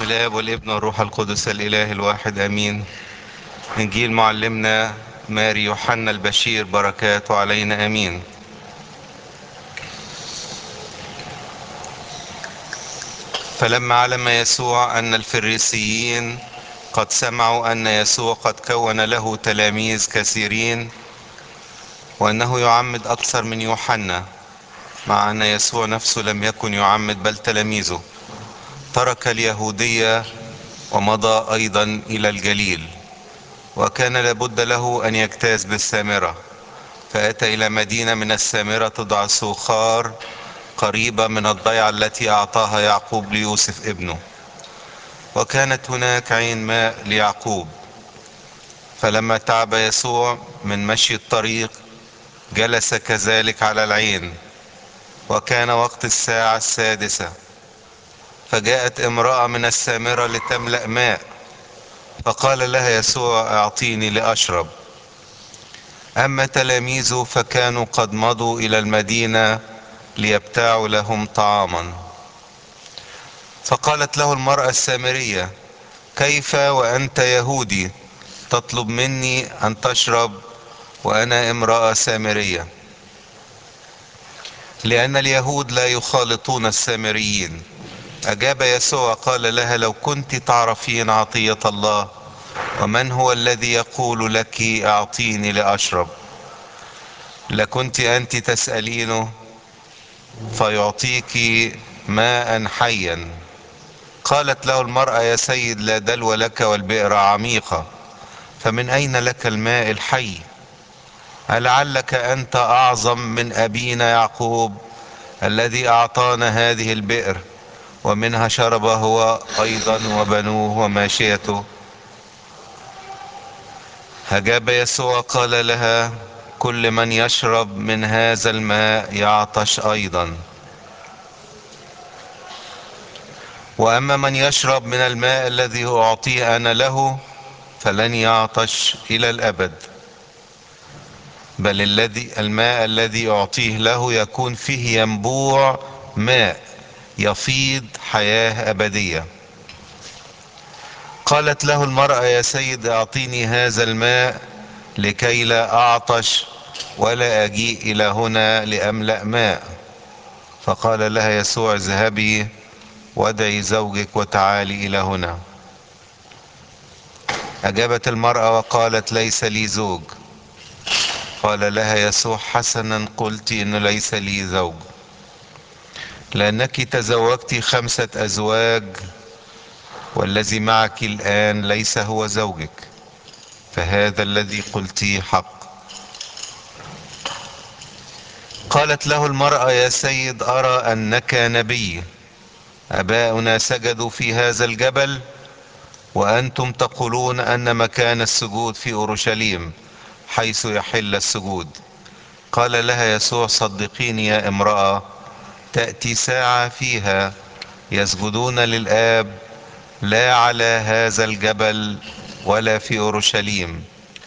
الاب والابن والروح القدس الاله الواحد امين انجيل معلمنا ماري يوحنا البشير بركاته علينا امين فلما علم يسوع ان الفريسيين قد سمعوا ان يسوع قد كون له تلاميذ كثيرين وانه يعمد اكثر من يوحنا مع ان يسوع نفسه لم يكن يعمد بل تلاميذه ترك اليهوديه ومضى ايضا الى الجليل وكان لابد له ان يجتاز بالسامره فاتى الى مدينه من السامره تدعى سوخار قريبه من الضيعه التي اعطاها يعقوب ليوسف ابنه وكانت هناك عين ماء ليعقوب فلما تعب يسوع من مشي الطريق جلس كذلك على العين وكان وقت الساعه السادسه فجاءت امراه من السامره لتملا ماء فقال لها يسوع اعطيني لاشرب اما تلاميذه فكانوا قد مضوا الى المدينه ليبتاعوا لهم طعاما فقالت له المراه السامريه كيف وانت يهودي تطلب مني ان تشرب وانا امراه سامريه لان اليهود لا يخالطون السامريين اجاب يسوع قال لها لو كنت تعرفين عطيه الله ومن هو الذي يقول لك اعطيني لاشرب لكنت انت تسالينه فيعطيك ماء حيا قالت له المراه يا سيد لا دلو لك والبئر عميقه فمن اين لك الماء الحي ألعلك أنت أعظم من أبينا يعقوب الذي أعطانا هذه البئر ومنها شرب هو أيضا وبنوه وماشيته أجاب يسوع قال لها كل من يشرب من هذا الماء يعطش أيضا وأما من يشرب من الماء الذي أعطيه أنا له فلن يعطش إلى الأبد بل الذي الماء الذي أعطيه له يكون فيه ينبوع ماء يفيض حياة أبدية قالت له المرأة يا سيد أعطيني هذا الماء لكي لا أعطش ولا أجيء إلى هنا لأملأ ماء فقال لها يسوع اذهبي وادعي زوجك وتعالي إلى هنا أجابت المرأة وقالت ليس لي زوج قال لها يسوع حسنا قلت إنه ليس لي زوج لأنك تزوجت خمسة أزواج والذي معك الآن ليس هو زوجك فهذا الذي قلتيه حق قالت له المرأة يا سيد أرى أنك نبي أباؤنا سجدوا في هذا الجبل وأنتم تقولون أن مكان السجود في أورشليم حيث يحل السجود قال لها يسوع صدقيني يا امرأة تأتي ساعة فيها يسجدون للآب لا على هذا الجبل ولا في أورشليم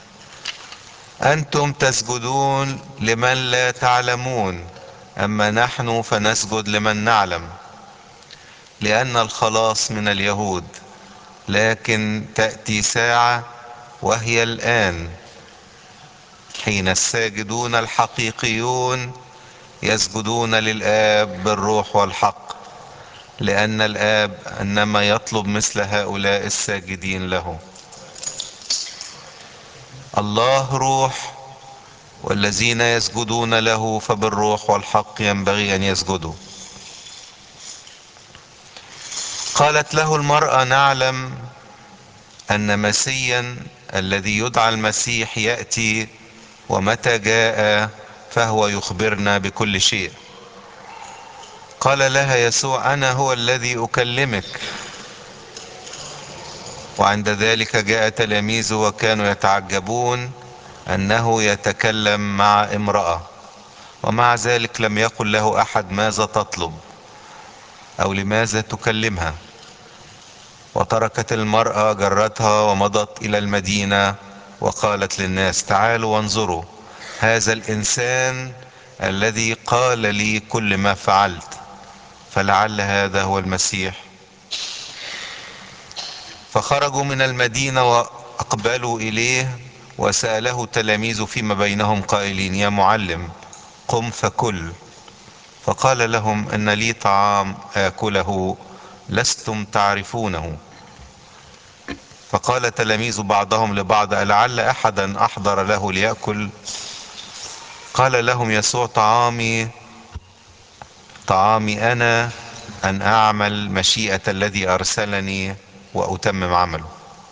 أنتم تسجدون لمن لا تعلمون أما نحن فنسجد لمن نعلم لأن الخلاص من اليهود لكن تأتي ساعة وهي الآن حين الساجدون الحقيقيون يسجدون للآب بالروح والحق لأن الآب إنما يطلب مثل هؤلاء الساجدين له الله روح والذين يسجدون له فبالروح والحق ينبغي أن يسجدوا قالت له المرأة نعلم أن مسيا الذي يدعى المسيح يأتي ومتى جاء فهو يخبرنا بكل شيء قال لها يسوع انا هو الذي اكلمك وعند ذلك جاء تلاميذه وكانوا يتعجبون انه يتكلم مع امراه ومع ذلك لم يقل له احد ماذا تطلب او لماذا تكلمها وتركت المراه جرتها ومضت الى المدينه وقالت للناس تعالوا وانظروا هذا الانسان الذي قال لي كل ما فعلت فلعل هذا هو المسيح فخرجوا من المدينة وأقبلوا إليه وسأله تلاميذه فيما بينهم قائلين يا معلم قم فكل فقال لهم إن لي طعام آكله لستم تعرفونه فقال تلاميذ بعضهم لبعض ألعل أحدا أحضر له ليأكل قال لهم يسوع طعامي طعامي أنا أن أعمل مشيئة الذي أرسلني وأتمم عمله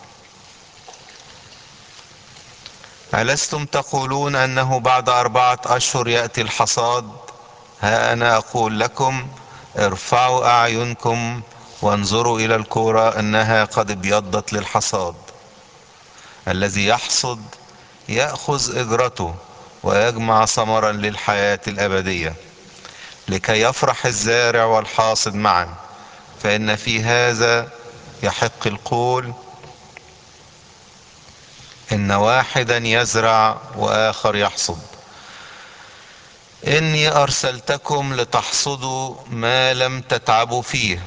ألستم تقولون أنه بعد أربعة أشهر يأتي الحصاد ها أنا أقول لكم ارفعوا أعينكم وانظروا إلى الكورة أنها قد ابيضت للحصاد الذي يحصد يأخذ إجرته ويجمع ثمرا للحياة الأبدية لكي يفرح الزارع والحاصد معا فإن في هذا يحق القول إن واحدا يزرع وآخر يحصد إني أرسلتكم لتحصدوا ما لم تتعبوا فيه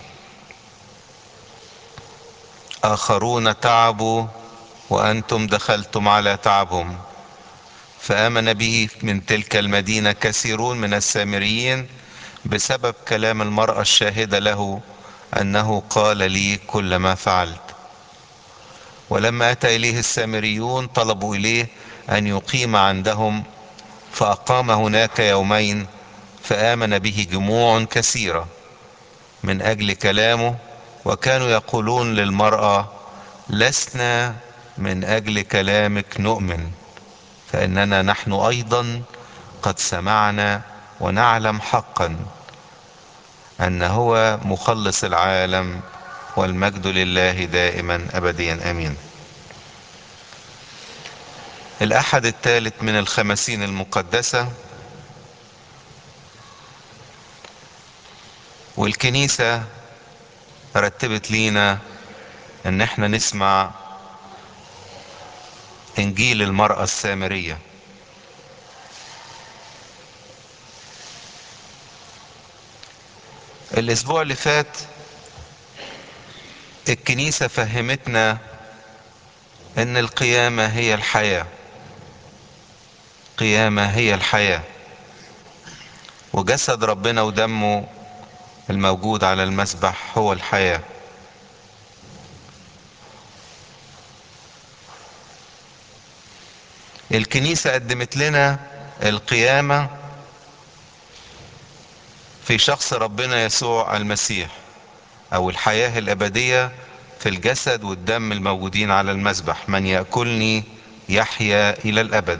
آخرون تعبوا وأنتم دخلتم على تعبهم فآمن به من تلك المدينة كثيرون من السامريين بسبب كلام المرأة الشاهدة له أنه قال لي كل ما فعلت ولما أتى إليه السامريون طلبوا إليه أن يقيم عندهم فأقام هناك يومين فآمن به جموع كثيرة من أجل كلامه وكانوا يقولون للمرأة لسنا من أجل كلامك نؤمن فإننا نحن أيضا قد سمعنا ونعلم حقا أن هو مخلص العالم والمجد لله دائما أبديا أمين الأحد الثالث من الخمسين المقدسة والكنيسة رتبت لينا ان احنا نسمع انجيل المرأة السامرية الاسبوع اللي فات الكنيسة فهمتنا ان القيامة هي الحياة قيامة هي الحياة وجسد ربنا ودمه الموجود على المسبح هو الحياة الكنيسة قدمت لنا القيامة في شخص ربنا يسوع المسيح او الحياة الابدية في الجسد والدم الموجودين على المسبح من يأكلني يحيا الى الابد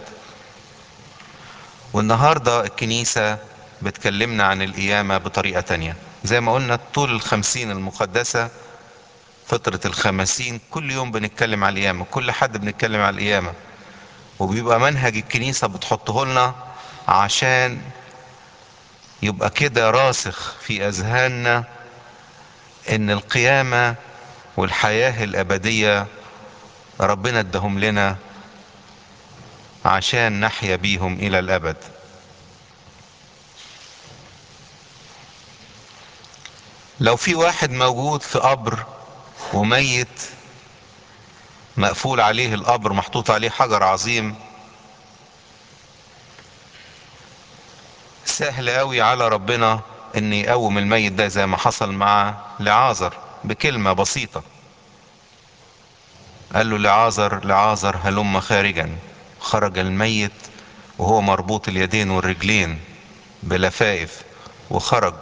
والنهاردة الكنيسة بتكلمنا عن القيامة بطريقة تانية زي ما قلنا طول الخمسين المقدسة فترة الخمسين كل يوم بنتكلم على القيامة كل حد بنتكلم على القيامة وبيبقى منهج الكنيسة بتحطه لنا عشان يبقى كده راسخ في اذهاننا ان القيامة والحياة الابدية ربنا ادهم لنا عشان نحيا بيهم الى الابد لو في واحد موجود في قبر وميت مقفول عليه القبر محطوط عليه حجر عظيم سهل قوي على ربنا ان يقوم الميت ده زي ما حصل مع لعازر بكلمة بسيطة قال له لعازر لعازر هلم خارجا خرج الميت وهو مربوط اليدين والرجلين بلفائف وخرج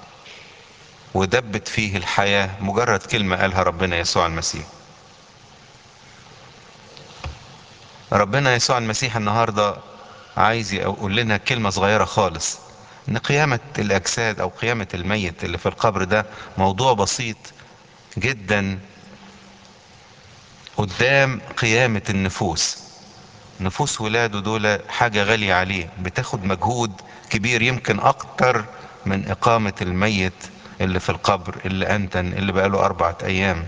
ودبت فيه الحياة مجرد كلمة قالها ربنا يسوع المسيح ربنا يسوع المسيح النهاردة عايز يقول لنا كلمة صغيرة خالص ان قيامة الاجساد او قيامة الميت اللي في القبر ده موضوع بسيط جدا قدام قيامة النفوس نفوس ولاده دول حاجة غالية عليه بتاخد مجهود كبير يمكن اكتر من اقامة الميت اللي في القبر اللي انتن اللي بقاله اربعة ايام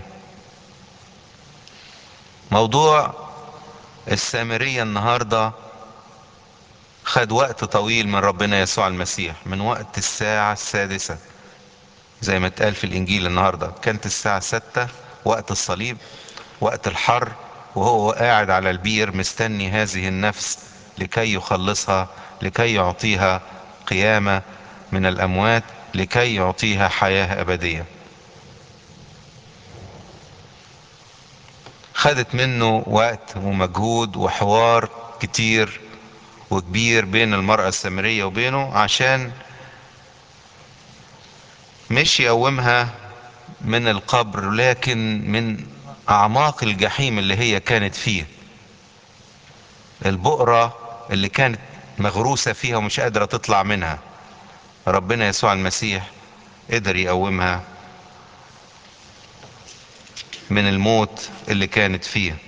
موضوع السامرية النهاردة خد وقت طويل من ربنا يسوع المسيح من وقت الساعة السادسة زي ما اتقال في الانجيل النهاردة كانت الساعة ستة وقت الصليب وقت الحر وهو قاعد على البير مستني هذه النفس لكي يخلصها لكي يعطيها قيامة من الأموات لكي يعطيها حياة أبدية خدت منه وقت ومجهود وحوار كتير وكبير بين المرأة السامرية وبينه عشان مش يقومها من القبر لكن من أعماق الجحيم اللي هي كانت فيه البؤرة اللي كانت مغروسة فيها ومش قادرة تطلع منها ربنا يسوع المسيح قدر يقومها من الموت اللي كانت فيه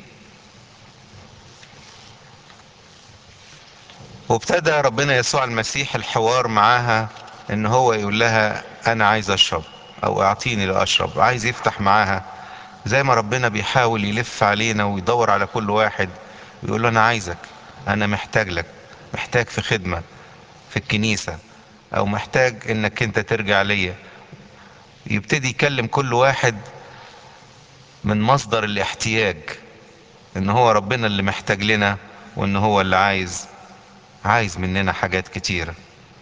وابتدى ربنا يسوع المسيح الحوار معاها ان هو يقول لها انا عايز اشرب او اعطيني لاشرب عايز يفتح معاها زي ما ربنا بيحاول يلف علينا ويدور على كل واحد ويقول له انا عايزك انا محتاج لك محتاج في خدمة في الكنيسة او محتاج انك انت ترجع ليا يبتدي يكلم كل واحد من مصدر الاحتياج ان هو ربنا اللي محتاج لنا وان هو اللي عايز عايز مننا حاجات كتيرة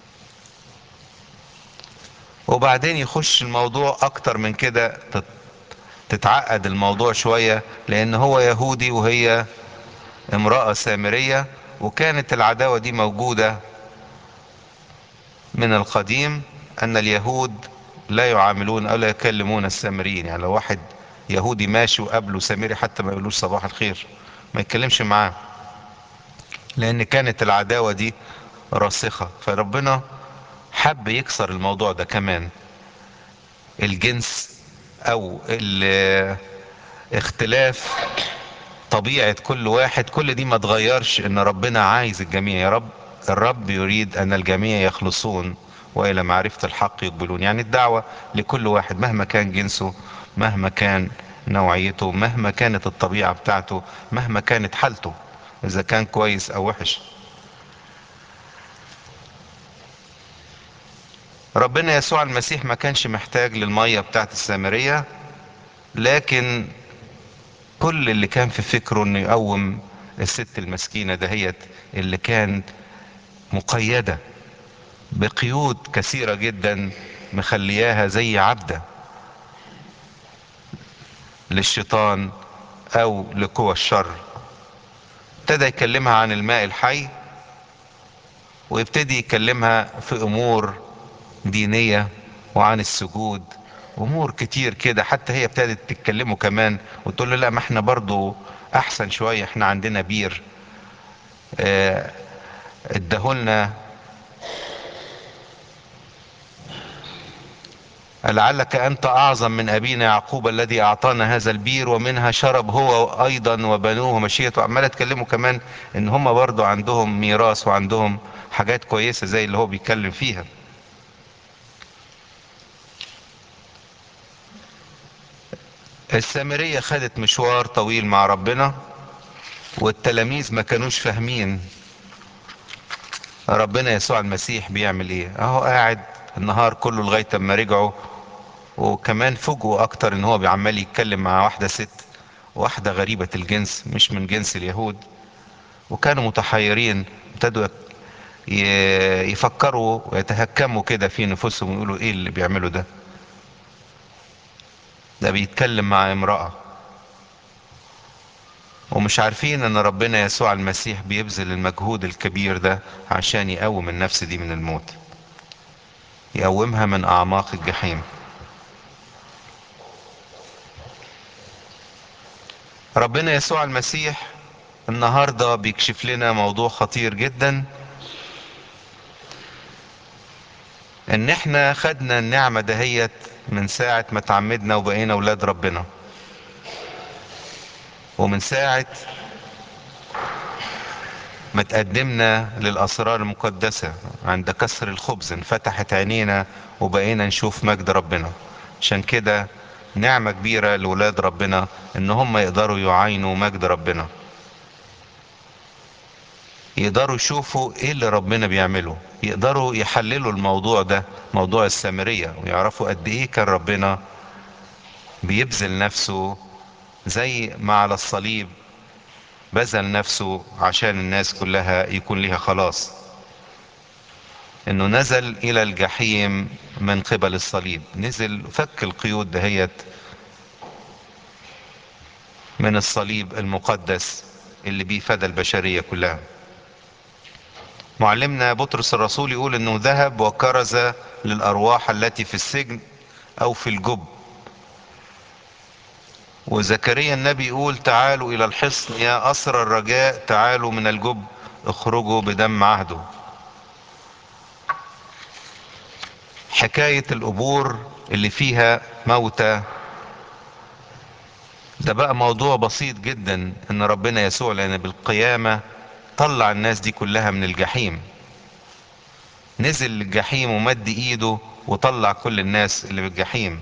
وبعدين يخش الموضوع اكتر من كده تتعقد الموضوع شوية لان هو يهودي وهي امرأة سامرية وكانت العداوة دي موجودة من القديم ان اليهود لا يعاملون او لا يكلمون السامريين يعني لو واحد يهودي ماشي وقابله سامري حتى ما يقولوش صباح الخير ما يتكلمش معاه لان كانت العداوة دي راسخة فربنا حب يكسر الموضوع ده كمان الجنس او اختلاف طبيعة كل واحد كل دي ما تغيرش ان ربنا عايز الجميع يا رب الرب يريد ان الجميع يخلصون والى معرفة الحق يقبلون يعني الدعوة لكل واحد مهما كان جنسه مهما كان نوعيته مهما كانت الطبيعة بتاعته مهما كانت حالته اذا كان كويس او وحش ربنا يسوع المسيح ما كانش محتاج للمية بتاعت السامرية لكن كل اللي كان في فكره انه يقوم الست المسكينة دهيت اللي كان مقيدة بقيود كثيرة جدا مخلياها زي عبدة للشيطان او لقوى الشر ابتدى يكلمها عن الماء الحي ويبتدي يكلمها في امور دينية وعن السجود امور كتير كده حتى هي ابتدت تتكلمه كمان وتقول له لا ما احنا برضو احسن شوية احنا عندنا بير اه ادهولنا لعلك انت اعظم من ابينا يعقوب الذي اعطانا هذا البير ومنها شرب هو ايضا وبنوه ومشيته عماله تكلموا كمان ان هم برضو عندهم ميراث وعندهم حاجات كويسة زي اللي هو بيتكلم فيها السامرية خدت مشوار طويل مع ربنا والتلاميذ ما كانوش فاهمين ربنا يسوع المسيح بيعمل ايه اهو قاعد النهار كله لغاية اما رجعوا وكمان فوجئوا اكتر ان هو بيعمل يتكلم مع واحدة ست واحدة غريبة الجنس مش من جنس اليهود وكانوا متحيرين ابتدوا يفكروا ويتهكموا كده في نفوسهم ويقولوا ايه اللي بيعملوا ده ده بيتكلم مع امرأة ومش عارفين ان ربنا يسوع المسيح بيبذل المجهود الكبير ده عشان يقوم النفس دي من الموت يقومها من اعماق الجحيم ربنا يسوع المسيح النهاردة بيكشف لنا موضوع خطير جدا ان احنا خدنا النعمة دهيت من ساعة ما تعمدنا وبقينا ولاد ربنا ومن ساعة ما تقدمنا للأسرار المقدسة عند كسر الخبز انفتحت عينينا وبقينا نشوف مجد ربنا عشان كده نعمة كبيرة لولاد ربنا ان هم يقدروا يعاينوا مجد ربنا يقدروا يشوفوا ايه اللي ربنا بيعمله يقدروا يحللوا الموضوع ده موضوع السامرية ويعرفوا قد ايه كان ربنا بيبذل نفسه زي ما على الصليب بذل نفسه عشان الناس كلها يكون لها خلاص انه نزل الى الجحيم من قبل الصليب نزل فك القيود دهيت من الصليب المقدس اللي بيه فدى البشرية كلها معلمنا بطرس الرسول يقول انه ذهب وكرز للارواح التي في السجن او في الجب وزكريا النبي يقول تعالوا الى الحصن يا اسر الرجاء تعالوا من الجب اخرجوا بدم عهده حكاية القبور اللي فيها موتى ده بقى موضوع بسيط جدا ان ربنا يسوع لان بالقيامة طلع الناس دي كلها من الجحيم نزل الجحيم ومد ايده وطلع كل الناس اللي بالجحيم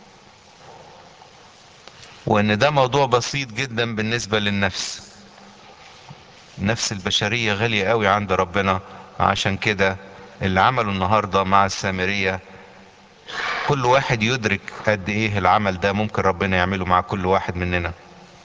وان ده موضوع بسيط جدا بالنسبة للنفس النفس البشرية غالية قوي عند ربنا عشان كده اللي عمله النهاردة مع السامرية كل واحد يدرك قد ايه العمل ده ممكن ربنا يعمله مع كل واحد مننا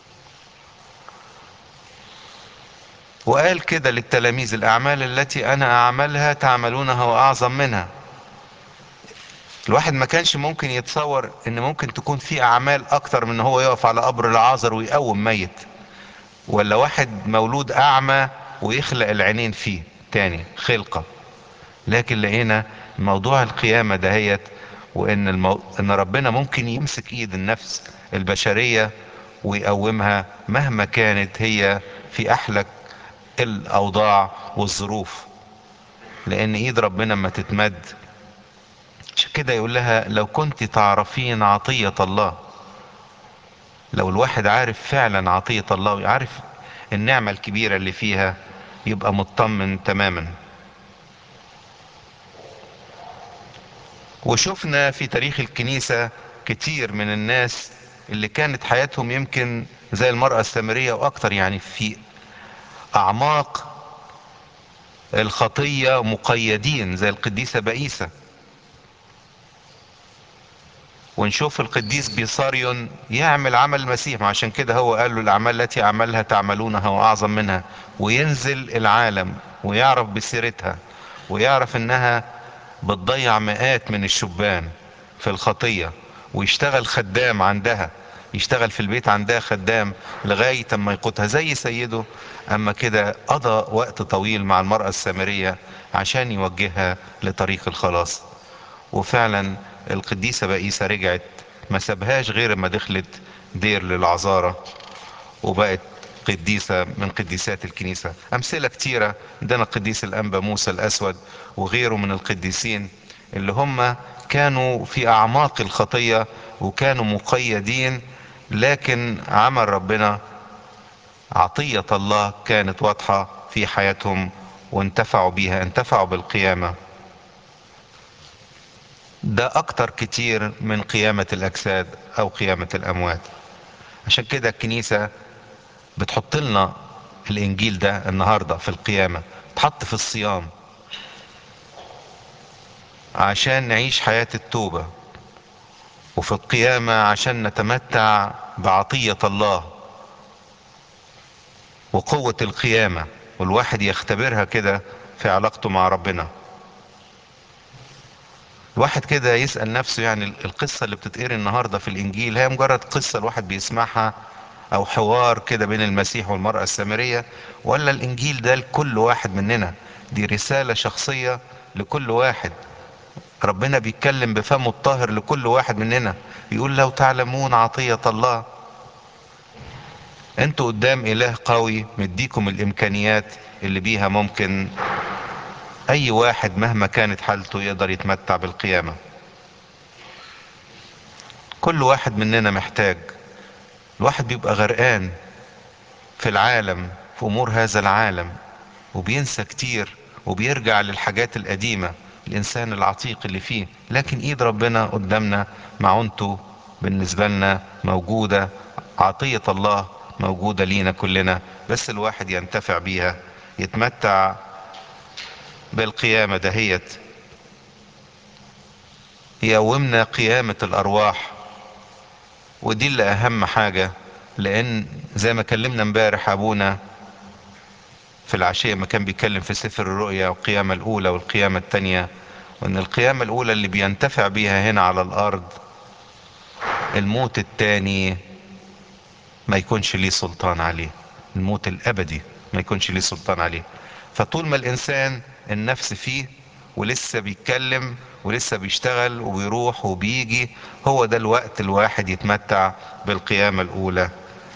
وقال كده للتلاميذ الاعمال التي انا اعملها تعملونها واعظم منها الواحد ما كانش ممكن يتصور ان ممكن تكون في اعمال اكتر من ان هو يقف على قبر العازر ويقوم ميت ولا واحد مولود اعمى ويخلق العينين فيه تاني خلقة لكن لقينا موضوع القيامة دهيت وان المو... ان ربنا ممكن يمسك ايد النفس البشرية ويقومها مهما كانت هي في احلك الاوضاع والظروف لان ايد ربنا ما تتمد عشان كده يقول لها لو كنت تعرفين عطية الله لو الواحد عارف فعلا عطية الله ويعرف النعمة الكبيرة اللي فيها يبقى مطمن تماما وشفنا في تاريخ الكنيسة كتير من الناس اللي كانت حياتهم يمكن زي المرأة السامرية واكتر يعني في اعماق الخطية مقيدين زي القديسة بائسة ونشوف القديس بيصاريون يعمل عمل المسيح عشان كده هو قال له الاعمال التي اعملها تعملونها واعظم منها وينزل العالم ويعرف بسيرتها ويعرف انها بتضيع مئات من الشبان في الخطية ويشتغل خدام عندها يشتغل في البيت عندها خدام لغاية اما يقودها زي سيده اما كده قضى وقت طويل مع المرأة السامرية عشان يوجهها لطريق الخلاص وفعلا القديسة بائسة رجعت ما سابهاش غير ما دخلت دير للعذارة وبقت قديسة من قديسات الكنيسة أمثلة كتيرة عندنا القديس الأنبا موسى الأسود وغيره من القديسين اللي هم كانوا في أعماق الخطية وكانوا مقيدين لكن عمل ربنا عطية الله كانت واضحة في حياتهم وانتفعوا بيها انتفعوا بالقيامة ده اكتر كتير من قيامة الاجساد او قيامة الاموات عشان كده الكنيسة بتحط لنا الانجيل ده النهاردة في القيامة تحط في الصيام عشان نعيش حياة التوبة وفي القيامة عشان نتمتع بعطية الله وقوة القيامة والواحد يختبرها كده في علاقته مع ربنا الواحد كده يسأل نفسه يعني القصة اللي بتتقري النهاردة في الإنجيل هي مجرد قصة الواحد بيسمعها أو حوار كده بين المسيح والمرأة السامرية ولا الإنجيل ده لكل واحد مننا دي رسالة شخصية لكل واحد ربنا بيتكلم بفمه الطاهر لكل واحد مننا بيقول لو تعلمون عطية الله انتوا قدام اله قوي مديكم الامكانيات اللي بيها ممكن اي واحد مهما كانت حالته يقدر يتمتع بالقيامة كل واحد مننا محتاج الواحد بيبقى غرقان في العالم في امور هذا العالم وبينسى كتير وبيرجع للحاجات القديمة الانسان العتيق اللي فيه لكن ايد ربنا قدامنا معونته بالنسبة لنا موجودة عطية الله موجودة لينا كلنا بس الواحد ينتفع بيها يتمتع بالقيامة دهيت يقومنا قيامة الأرواح ودي اللي أهم حاجة لان زي ما كلمنا امبارح ابونا في العشية ما كان بيتكلم في سفر الرؤيا والقيامة الاولى والقيامة التانية وان القيامة الاولى اللي بينتفع بيها هنا على الارض الموت التاني ما يكونش ليه سلطان عليه الموت الابدي ما يكونش ليه سلطان عليه فطول ما الانسان النفس فيه ولسه بيتكلم ولسه بيشتغل وبيروح وبيجي هو ده الوقت الواحد يتمتع بالقيامة الاولى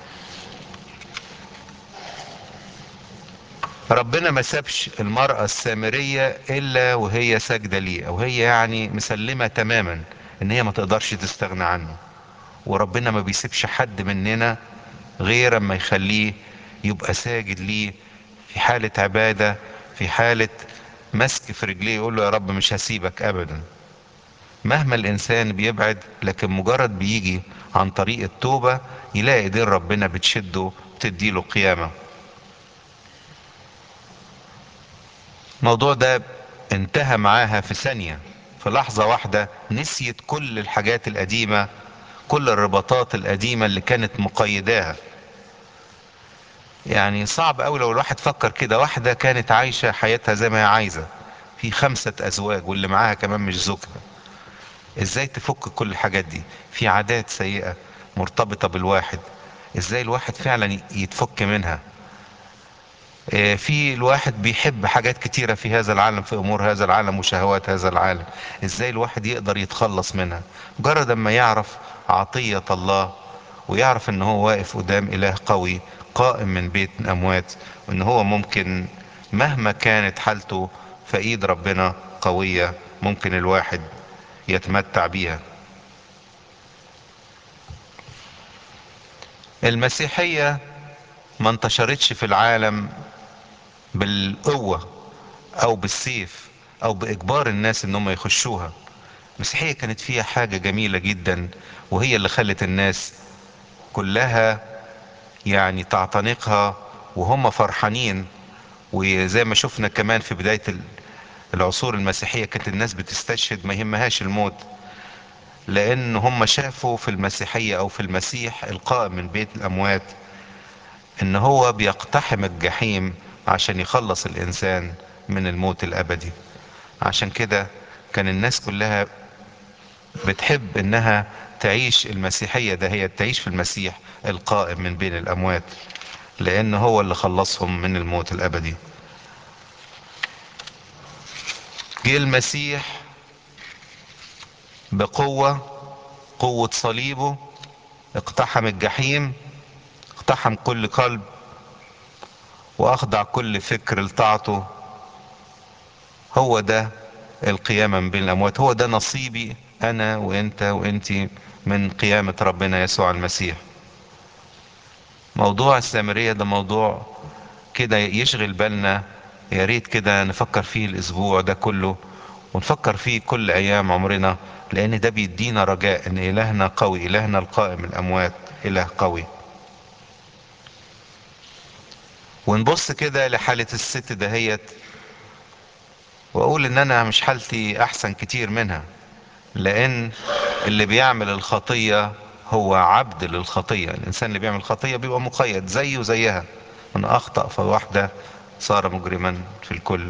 ربنا ما سابش المرأة السامرية الا وهي ساجدة ليه او هي يعني مسلمة تماما ان هي ما تقدرش تستغنى عنه وربنا ما بيسيبش حد مننا غير اما يخليه يبقى ساجد ليه في حالة عبادة في حالة مسك في رجليه يقول له يا رب مش هسيبك ابدا مهما الانسان بيبعد لكن مجرد بيجي عن طريق التوبة يلاقي ايدين ربنا بتشده بتديله قيامة الموضوع ده انتهى معاها في ثانية في لحظة واحدة نسيت كل الحاجات القديمة كل الرباطات القديمة اللي كانت مقيداها يعني صعب قوي لو الواحد فكر كده واحدة كانت عايشة حياتها زي ما هي عايزة في خمسة ازواج واللي معاها كمان مش زوجها ازاي تفك كل الحاجات دي في عادات سيئة مرتبطة بالواحد ازاي الواحد فعلا يتفك منها اه في الواحد بيحب حاجات كتيرة في هذا العالم في امور هذا العالم وشهوات هذا العالم ازاي الواحد يقدر يتخلص منها مجرد اما يعرف عطية الله ويعرف ان هو واقف قدام اله قوي قائم من بيت اموات وان هو ممكن مهما كانت حالته فايد ربنا قوية ممكن الواحد يتمتع بيها المسيحية ما انتشرتش في العالم بالقوة او بالسيف او باجبار الناس انهم يخشوها المسيحية كانت فيها حاجة جميلة جدا وهي اللي خلت الناس كلها يعني تعتنقها وهم فرحانين وزي ما شفنا كمان في بداية العصور المسيحية كانت الناس بتستشهد ما يهمهاش الموت لان هم شافوا في المسيحية او في المسيح القائم من بيت الاموات ان هو بيقتحم الجحيم عشان يخلص الانسان من الموت الابدي عشان كده كان الناس كلها بتحب انها تعيش المسيحية ده هي تعيش في المسيح القائم من بين الاموات لان هو اللي خلصهم من الموت الابدي جه المسيح بقوة قوة صليبه اقتحم الجحيم اقتحم كل قلب واخضع كل فكر لطاعته هو ده القيامة من بين الاموات هو ده نصيبي انا وانت وانتي من قيامة ربنا يسوع المسيح موضوع السامرية ده موضوع كده يشغل بالنا يا ريت كده نفكر فيه الاسبوع ده كله ونفكر فيه كل ايام عمرنا لان ده بيدينا رجاء ان الهنا قوي الهنا القائم الاموات اله قوي ونبص كده لحالة الست دهيت واقول ان انا مش حالتي احسن كتير منها لان اللي بيعمل الخطية هو عبد للخطية الانسان اللي بيعمل خطية بيبقى مقيد زيه زيها من اخطأ فواحدة صار مجرما في الكل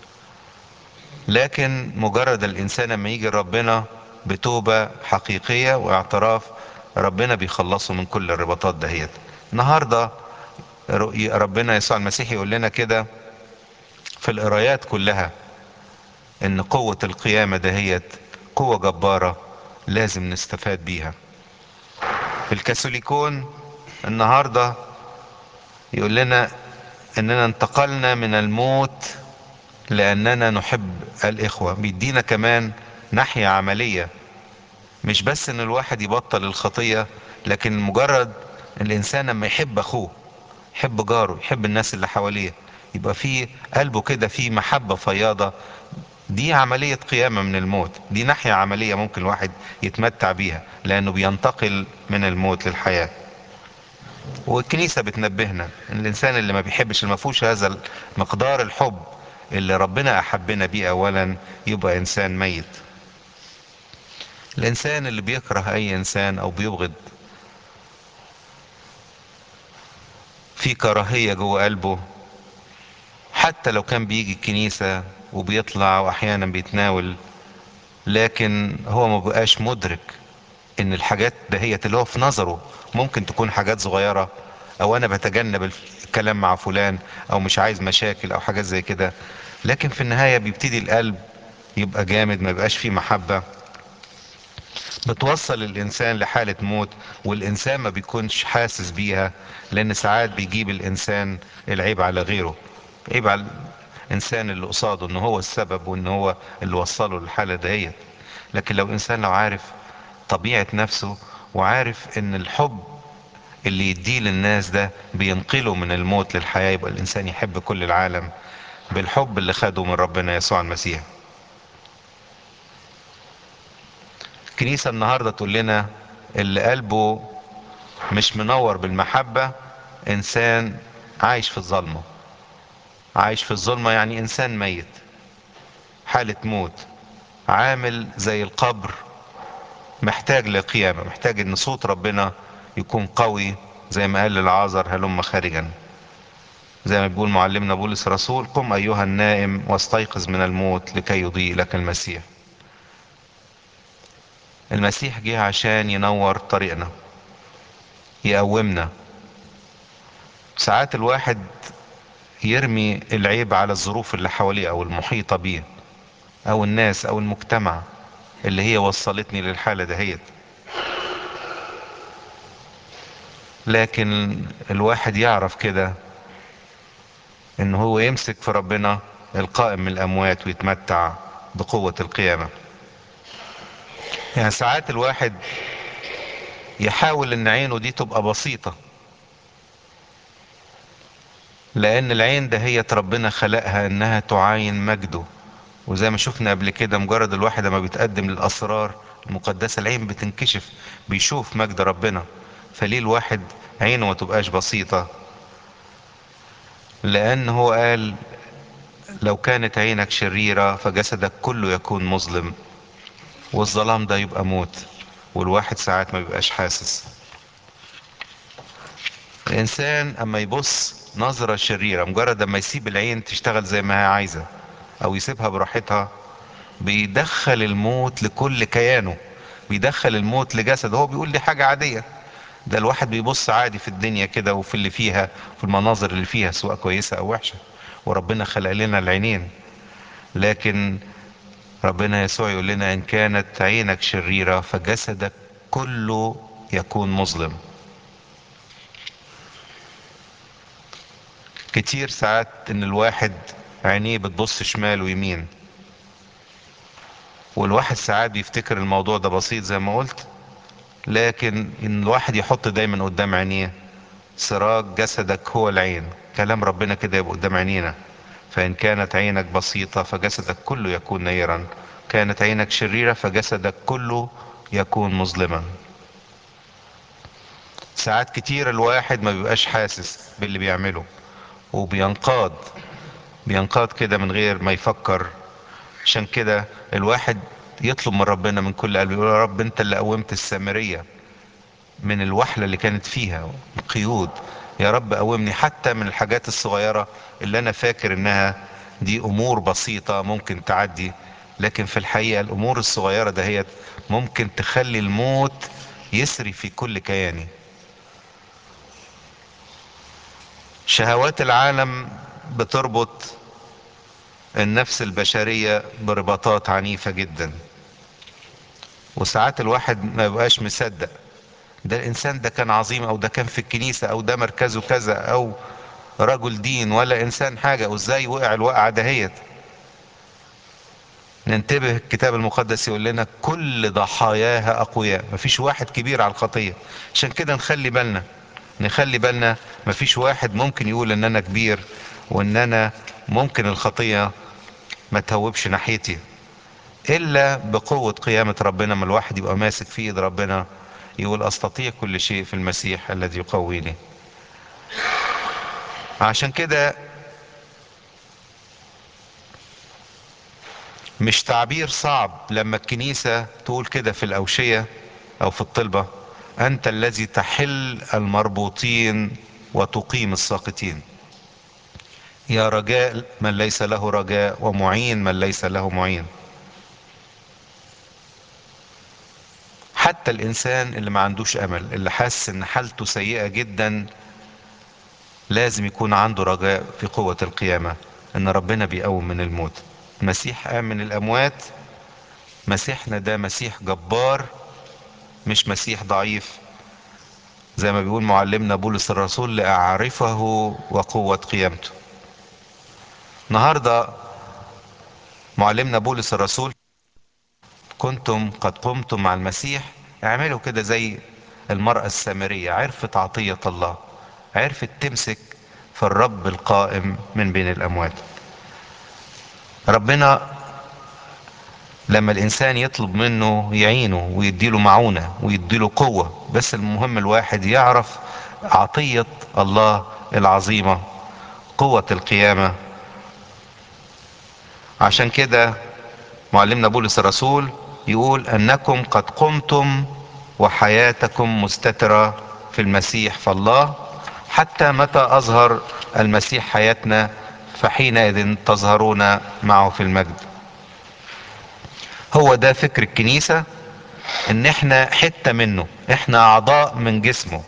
لكن مجرد الانسان لما يجي ربنا بتوبة حقيقية واعتراف ربنا بيخلصه من كل الرباطات دهيت النهاردة ربنا يسوع المسيح يقول لنا كده في القرايات كلها ان قوة القيامة دهيت قوة جبارة لازم نستفاد بيها في الكاثوليكون النهاردة يقول لنا اننا انتقلنا من الموت لاننا نحب الاخوة بيدينا كمان ناحية عملية مش بس ان الواحد يبطل الخطية لكن مجرد الانسان لما يحب اخوه يحب جاره يحب الناس اللي حواليه يبقى في قلبه كده في محبة فياضة دي عملية قيامة من الموت دي ناحية عملية ممكن الواحد يتمتع بيها لانه بينتقل من الموت للحياة والكنيسة بتنبهنا ان الانسان اللي ما بيحبش اللي ما فيهوش هذا مقدار الحب اللي ربنا احبنا بيه اولا يبقى انسان ميت الانسان اللي بيكره اي انسان او بيبغض في كراهية جوه قلبه حتى لو كان بيجي الكنيسة وبيطلع واحيانا بيتناول لكن هو ما بقاش مدرك ان الحاجات دهيت اللي هو في نظره ممكن تكون حاجات صغيرة او انا بتجنب الكلام مع فلان او مش عايز مشاكل او حاجات زي كده لكن في النهاية بيبتدي القلب يبقى جامد ما يبقاش فيه محبة بتوصل الانسان لحالة موت والانسان ما بيكونش حاسس بيها لان ساعات بيجيب الانسان العيب على غيره عيب على الانسان اللي قصاده ان هو السبب وان هو اللي وصله للحالة دهيت لكن لو انسان لو عارف طبيعة نفسه وعارف ان الحب اللي يديه للناس ده بينقله من الموت للحياة يبقى الانسان يحب كل العالم بالحب اللي خده من ربنا يسوع المسيح الكنيسة النهاردة تقول لنا اللي قلبه مش منور بالمحبة انسان عايش في الظلمة عايش في الظلمة يعني انسان ميت حالة موت عامل زي القبر محتاج لقيامة محتاج ان صوت ربنا يكون قوي زي ما قال للعازر هلم خارجا زي ما بيقول معلمنا بولس رسول قم ايها النائم واستيقظ من الموت لكي يضيء لك المسيح المسيح جه عشان ينور طريقنا يقومنا ساعات الواحد يرمي العيب على الظروف اللي حواليه او المحيطة بيه او الناس او المجتمع اللي هي وصلتني للحالة دهيت لكن الواحد يعرف كده ان هو يمسك في ربنا القائم من الاموات ويتمتع بقوة القيامة يعني ساعات الواحد يحاول ان عينه دي تبقى بسيطة لان العين ده هي ربنا خلقها انها تعاين مجده وزي ما شفنا قبل كده مجرد الواحد لما بيتقدم للاسرار المقدسة العين بتنكشف بيشوف مجد ربنا فليه الواحد عينه ما تبقاش بسيطة لان هو قال لو كانت عينك شريرة فجسدك كله يكون مظلم والظلام ده يبقى موت والواحد ساعات ما بيبقاش حاسس الانسان اما يبص نظرة شريرة مجرد اما يسيب العين تشتغل زي ما هي عايزة او يسيبها براحتها بيدخل الموت لكل كيانه بيدخل الموت لجسد هو بيقول دي حاجة عادية ده الواحد بيبص عادي في الدنيا كده وفي اللي فيها في المناظر اللي فيها سواء كويسة او وحشة وربنا خلق لنا العينين لكن ربنا يسوع يقول لنا ان كانت عينك شريرة فجسدك كله يكون مظلم كتير ساعات ان الواحد عينيه بتبص شمال ويمين والواحد ساعات بيفتكر الموضوع ده بسيط زي ما قلت لكن ان الواحد يحط دايما قدام عينيه سراج جسدك هو العين كلام ربنا كده يبقى قدام عينينا فان كانت عينك بسيطة فجسدك كله يكون نيرا كانت عينك شريرة فجسدك كله يكون مظلما ساعات كتير الواحد ما بيبقاش حاسس باللي بيعمله وبينقاد بينقاد كده من غير ما يفكر عشان كده الواحد يطلب من ربنا من كل قلبه يقول يا رب انت اللي قومت السامرية من الوحلة اللي كانت فيها قيود يا رب قومني حتى من الحاجات الصغيرة اللي انا فاكر انها دي امور بسيطة ممكن تعدي لكن في الحقيقة الامور الصغيرة دهيت ممكن تخلي الموت يسري في كل كياني شهوات العالم بتربط النفس البشرية برباطات عنيفة جدا وساعات الواحد ما يبقاش مصدق ده الانسان ده كان عظيم او ده كان في الكنيسة او ده مركزه كذا او رجل دين ولا انسان حاجة وازاي وقع الوقعة دهيت ننتبه الكتاب المقدس يقول لنا كل ضحاياها اقوياء مفيش واحد كبير على الخطية عشان كده نخلي بالنا نخلي بالنا مفيش واحد ممكن يقول ان انا كبير وان انا ممكن الخطية ما تهوبش ناحيتي الا بقوة قيامة ربنا ما الواحد يبقى ماسك في ايد ربنا يقول استطيع كل شيء في المسيح الذي يقويني عشان كده مش تعبير صعب لما الكنيسة تقول كده في الأوشية أو في الطلبة أنت الذي تحل المربوطين وتقيم الساقطين يا رجاء من ليس له رجاء ومعين من ليس له معين حتى الانسان اللي ما عندوش امل اللي حاسس ان حالته سيئة جدا لازم يكون عنده رجاء في قوة القيامة ان ربنا بيقوم من الموت المسيح قام من الاموات مسيحنا ده مسيح جبار مش مسيح ضعيف زي ما بيقول معلمنا بولس الرسول لأعرفه وقوة قيامته النهاردة معلمنا بولس الرسول كنتم قد قمتم مع المسيح اعملوا كده زي المرأة السامرية عرفت عطية الله عرفت تمسك في الرب القائم من بين الأموات ربنا لما الإنسان يطلب منه يعينه ويديله معونة ويديله قوة بس المهم الواحد يعرف عطية الله العظيمة قوة القيامة عشان كده معلمنا بولس الرسول يقول انكم قد قمتم وحياتكم مستترة في المسيح فالله حتى متى اظهر المسيح حياتنا فحينئذ تظهرون معه في المجد هو ده فكر الكنيسة ان احنا حتة منه احنا اعضاء من جسمه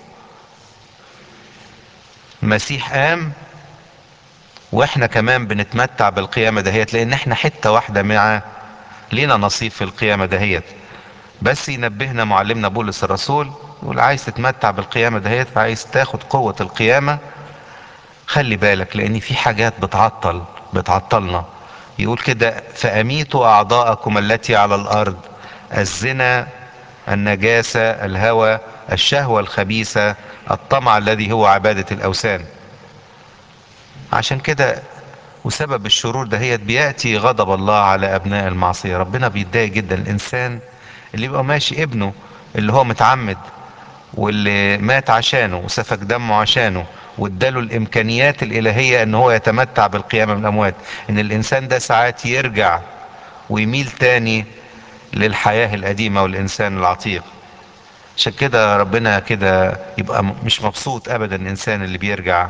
المسيح قام واحنا كمان بنتمتع بالقيامة دهيت لان احنا حتة واحدة معاه لينا نصيب في القيامة دهيت بس ينبهنا معلمنا بولس الرسول يقول عايز تتمتع بالقيامة دهيت عايز تاخد قوة القيامة خلي بالك لان في حاجات بتعطل بتعطلنا يقول كده فاميتوا اعضاءكم التي على الارض الزنا النجاسة الهوى الشهوة الخبيثة الطمع الذي هو عبادة الاوثان عشان كده وسبب الشرور دهيت بياتي غضب الله على ابناء المعصيه ربنا بيتضايق جدا الانسان اللي يبقى ماشي ابنه اللي هو متعمد واللي مات عشانه وسفك دمه عشانه واداله الامكانيات الالهيه ان هو يتمتع بالقيامه من الاموات ان الانسان ده ساعات يرجع ويميل تاني للحياه القديمه والانسان العتيق عشان كده ربنا كده يبقى مش مبسوط ابدا الانسان اللي بيرجع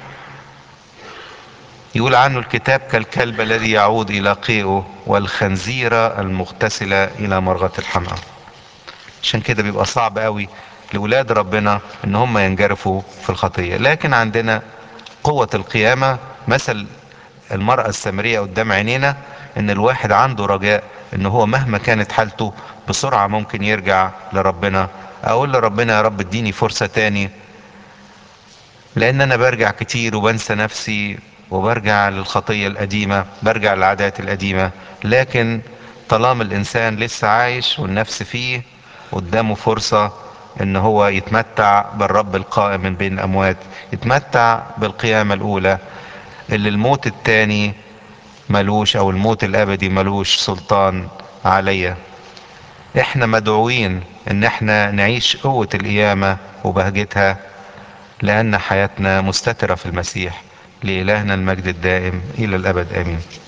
يقول عنه الكتاب كالكلب الذي يعود الى قيئه والخنزيرة المغتسلة الى مرغة الحمام عشان كده بيبقى صعب قوي لولاد ربنا ان هم ينجرفوا في الخطية لكن عندنا قوة القيامة مثل المرأة السامرية قدام عينينا ان الواحد عنده رجاء ان هو مهما كانت حالته بسرعة ممكن يرجع لربنا اقول لربنا يا رب اديني فرصة تاني لان انا برجع كتير وبنسى نفسي وبرجع للخطية القديمة برجع للعادات القديمة لكن طالما الانسان لسه عايش والنفس فيه قدامه فرصة ان هو يتمتع بالرب القائم من بين الاموات يتمتع بالقيامة الاولى اللي الموت التاني ملوش او الموت الابدي ملوش سلطان عليا احنا مدعوين ان احنا نعيش قوة القيامة وبهجتها لان حياتنا مستترة في المسيح لإلهنا المجد الدائم إلى الأبد آمين